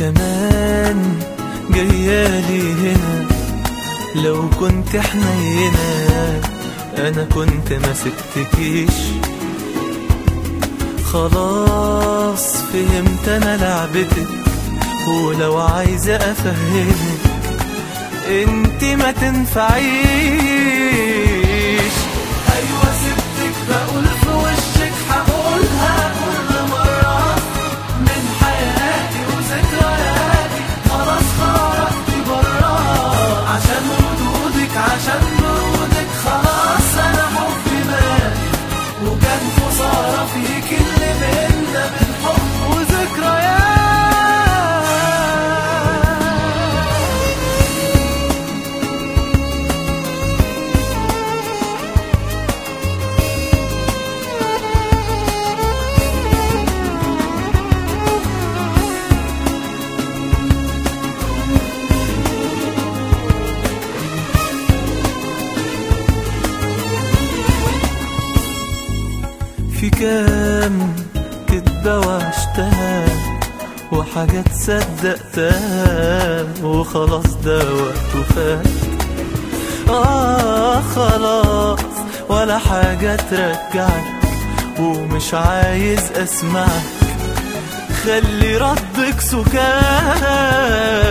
كمان جايالي هنا لو كنت حنينة انا كنت ما سبتكيش خلاص فهمت انا لعبتك ولو عايزة افهمك انت ما تنفعيش ايوه سبتك بقول في وشك هقولها كل مرة من حياتي وذكرياتي خلاص خرجت برا عشان ردودك عشان برودك خلاص انا حبي مات وكان خسارة فيك اللي بينا من حب وذكريات في كام كدبة وعشتها وحاجات صدقتها وخلاص ده وقته فات آه خلاص ولا حاجة ترجعك ومش عايز أسمعك خلي ردك سكات